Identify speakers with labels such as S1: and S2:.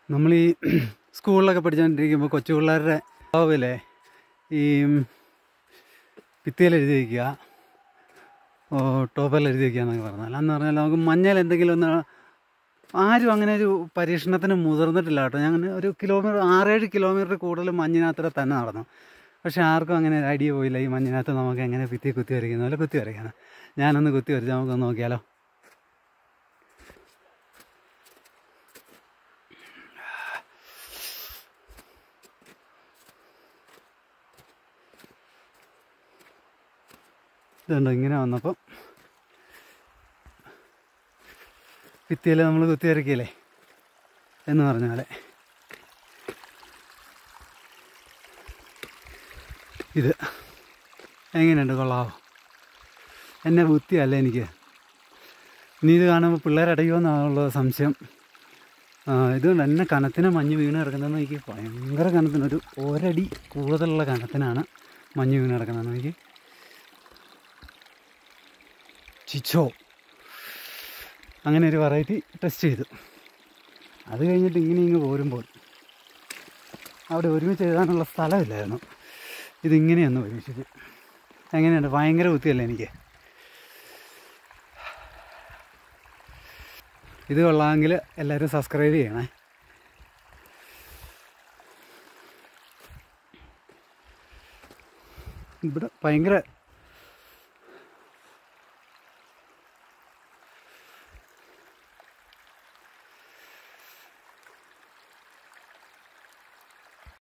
S1: നമ്മൾ ഈ സ്കൂളിലൊക്കെ പഠിച്ചുകൊണ്ടിരിക്കുമ്പോൾ കൊച്ചു പിള്ളേരുടെ ഭാവില്ലേ ഈ ഭിത്തിയിൽ എഴുതി വയ്ക്കുക ഓ ടോപ്പിൽ എഴുതി വയ്ക്കുക എന്നൊക്കെ പറഞ്ഞാൽ അന്ന് പറഞ്ഞാൽ നമുക്ക് മഞ്ഞൾ എന്തെങ്കിലും ഒന്ന് ആരും അങ്ങനെ ഒരു പരീക്ഷണത്തിന് മുതിർന്നിട്ടില്ല കേട്ടോ ഞാൻ അങ്ങനെ ഒരു കിലോമീറ്റർ ആറേഴ് കിലോമീറ്റർ കൂടുതൽ മഞ്ഞിനകത്തൂടെ തന്നെ നടന്നു പക്ഷെ ആർക്കും അങ്ങനെ ഒരു ഐഡിയ പോയില്ല ഈ മഞ്ഞിനകത്ത് നമുക്ക് എങ്ങനെ ഭിത്തി കുത്തി വരയ്ക്കുന്ന പോലെ കുത്തി വരയ്ക്കണം ഞാനൊന്ന് കുത്തി വരച്ച് നമുക്കൊന്ന് നോക്കിയാലോ ഇതുണ്ടോ ഇങ്ങനെ വന്നപ്പം ഭിത്തിയിൽ നമ്മൾ കുത്തി വരയ്ക്കില്ലേ എന്ന് പറഞ്ഞ പോലെ ഇത് എങ്ങനെയുണ്ട് കൊള്ളാവോ എന്നെ ബുദ്ധിയല്ല എനിക്ക് ഇനി ഇത് കാണുമ്പോൾ പിള്ളേരടയുമെന്നുള്ള സംശയം ആ, ഇതുകൊണ്ട് എന്നെ കനത്തിന് മഞ്ഞ് വീണ് കിടക്കുന്നതെന്ന് എനിക്ക് ഭയങ്കര കനത്തിന് ഒരു ഒരടി കൂടുതലുള്ള കനത്തിനാണ് മഞ്ഞ് വീണ് കിടക്കുന്നതെന്ന് എനിക്ക് ചിച്ചോ അങ്ങനെ ഒരു വെറൈറ്റി ടെസ്റ്റ് ചെയ്തു അത് കഴിഞ്ഞിട്ട് ഇങ്ങനെ ഇങ്ങ് പോരുമ്പോൾ അവിടെ ഒരുമിച്ച് എഴുതാനുള്ള സ്ഥലമില്ലായിരുന്നു ഇതിങ്ങനെയൊന്ന് പരീക്ഷിച്ച് എങ്ങനെയുണ്ട് ഭയങ്കര ബുദ്ധിയല്ലേ എനിക്ക് ഇത് കൊള്ളാമെങ്കിൽ എല്ലാവരും സബ്സ്ക്രൈബ് ചെയ്യണേ ഇവിടെ ഭയങ്കര